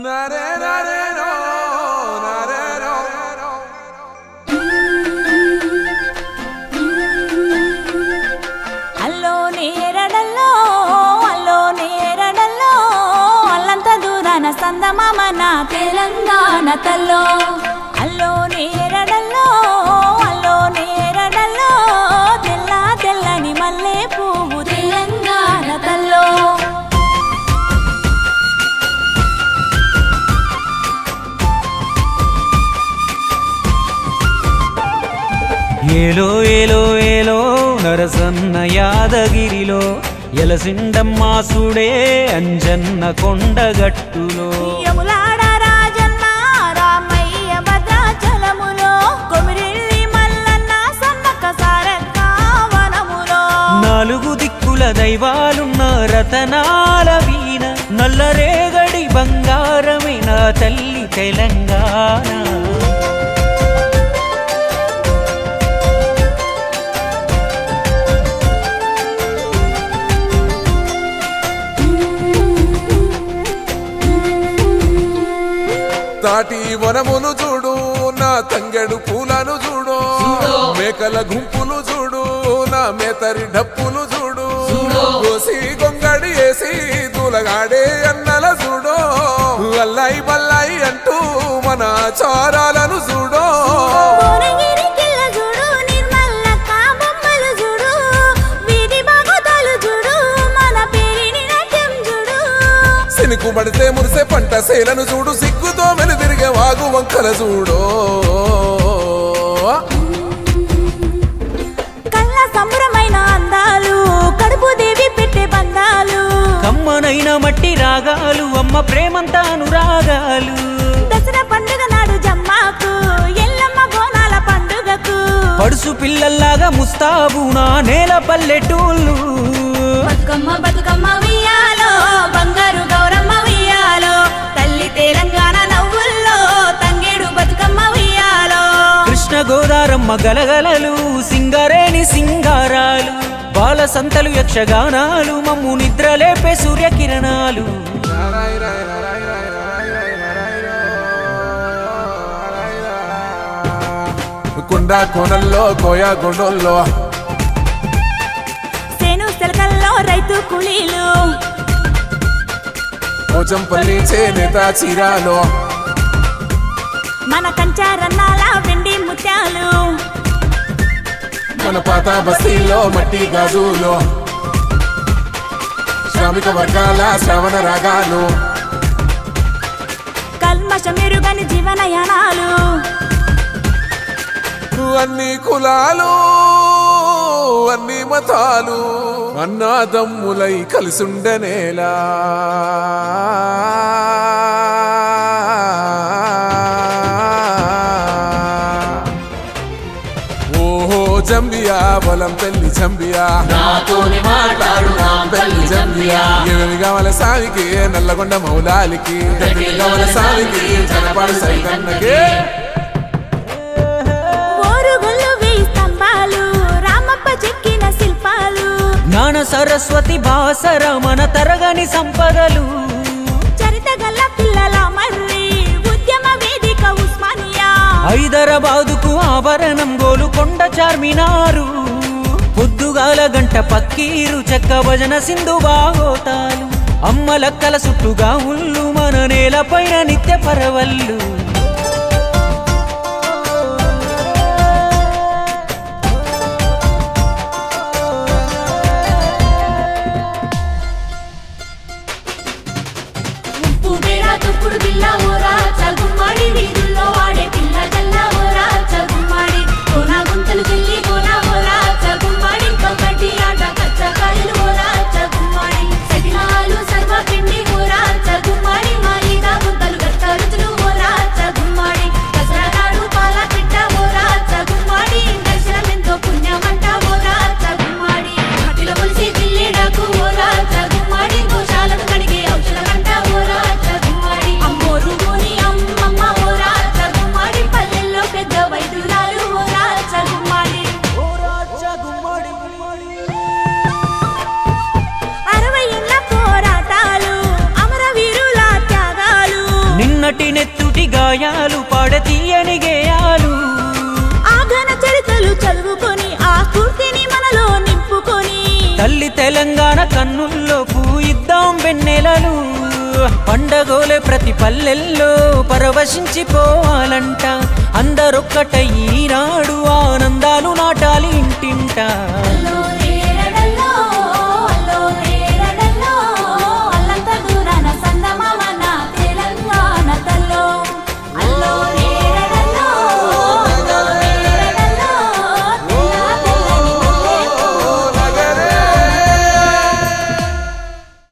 అల్లో నేరడల్లో అల్లో నేరడల్లో అల్లంత దూరాన సందమామ నా తెలంగాణ తల్లో అల్లో నేరడల్లో అల్లో నేరడల్లో తెల్ల తెల్లని మల్లె పువ్వు తెలంగాణ తల్లో ఏలో ఏలో ఏలో నరసన్న యాదగిరిలో ఎలసిండమ్మ సుడే అంజన్న కొండగట్టులో యములాడ రాజన్న రామయ్య భద్రాచలములో కొమిరెల్లి మల్లన్న సమ్మక్క సారక్క వనములో నాలుగు దిక్కుల దైవాలున్న రతనాల వీణ నల్లరేగడి బంగారమైన తల్లి తెలంగాణ తాటి వనమును చూడు నా తంగెడు పూలను చూడు మేకల గుంపులు చూడు నా మేతరి డప్పులు చూడు కోసి గొంగడి వేసి దూలగాడే అన్నల చూడు అల్లాయి బల్లాయి అంటూ మన చారాలను చూడు భువనగిరి కిల్ల చూడు నిర్మల్లక్క బొమ్మలు చూడు వీధి బాగోతాలు చూడు మన పేరిని నాట్యం చూడు సినుకు పడితే మురిసే పంట సేలను చూడు సిగ్గుతో మెలుదిరిగే వాగు వంకల చూడు కళ్ళ సంబరమైన అందాలు కడుపు దేవి పెట్టే బంధాలు కమ్మనైన మట్టి రాగాలు అమ్మ ప్రేమంతా అనురాగాలు దసరా పండుగ నాడు జమ్మాకు ఎల్లమ్మ బోనాల పండుగకు పడుసు పిల్లల్లాగా ముస్తాబు నా నేల పల్లెటూళ్ళు బతుకమ్మ బతుకమ్మ వియ్యాలో బంగారు గౌరమ్మ వియ్యాలో తల్లి తెలంగాణ నవ్వుల్లో తంగేడు బతుకమ్మ వియ్యాలో కృష్ణ గోదారమ్మ గలగలలు సింగరేణి సింగారాలు బాల సంతలు యక్షగానాలు మమ్ము నిద్రలేపే సూర్యకిరణాలు కొండ కోనల్లో కోయా కొండల్లో సేను సెలకల్లో రైతు కూలీలు పోచంపల్లి చేనేత చీరాలో మన కంచారన్నాల వెండి ముత్యాలు మన పాత బస్తీల్లో మట్టి గాజులో శ్రామిక వర్గాల శ్రవణ రాగాలు కల్మష మెరుగని జీవనయానాలు అన్ని కులాలు అన్ని మతాలు అన్నాదమ్ములై కలిసుండనేలా ఓహో జంబియా బలం పెళ్లి జంబియా నాతోని మాట్లాడు నా పెళ్లి జంబియా ఏమి కావాలి సామికి నల్లగొండ మౌలాలికి కావాలి సామికి జనపాడు సైతన్నకే ఓరుగుళ్ళు వేయి స్తంభాలు రామప్ప చెక్కిన శిల్పాలు జ్ఞాన సరస్వతి భాసర మన తరగని సంపదలు చరిత గల్ల పిల్లల మర్రి ఉద్యమ వేదిక ఉస్మానియా హైదరాబాదుకు ఆభరణం గోలుకొండ చార్మినారు పొద్దుగాల గంట పక్కీరు చెక్క భజన సింధు బాగోతాలు అమ్మలక్కల చుట్టుగా ఉల్లు మన నేలపైన నిత్య పరవళ్ళు ఉప్పు బేర తుప్పుడు బిల్ల ఓరా చగుమ్మడి వీధుల్లో వాడే పిల్ల జల్ల ఓరా చగుమ్మడి కోన గుంతలు చెల్లి కోన ఓరా చగుమ్మడి కబడ్డీ ఆట కచ్చకాయలు ఓరా చగుమ్మడి సకినాలు సర్వ పిండి ఓరా చగుమ్మడి మాలిగా గుంతలు గట్ట రుచులు ఓరా చగుమ్మడి దసరా నాడు పాల పిట్ట ఓరా చగుమ్మడి దర్శనమెంతో పుణ్యమంట ఓరా చగుమ్మడి మట్టిలో కొలిసి పిల్లిడాకు ఓరా చగుమ్మడి గోశాలను కడిగే ఔషధమంట ఓరా చగుమ్మడి అమ్మోరు ముని నటినెత్తుటి గాయాలు పాడ తీయని గేయాలు ఆ ఘన చరిత్రలు చదువుకొని ఆ స్ఫూర్తిని మనలో నింపుకొని తల్లి తెలంగాణ కన్నుల్లో పూయిద్దాం వెన్నెలలు పండగోలే ప్రతి పల్లెల్లో పరవశించిపోవాలంట అందరొక్కటై ఈనాడు ఆనందాలు నాటాలి ఇంటింట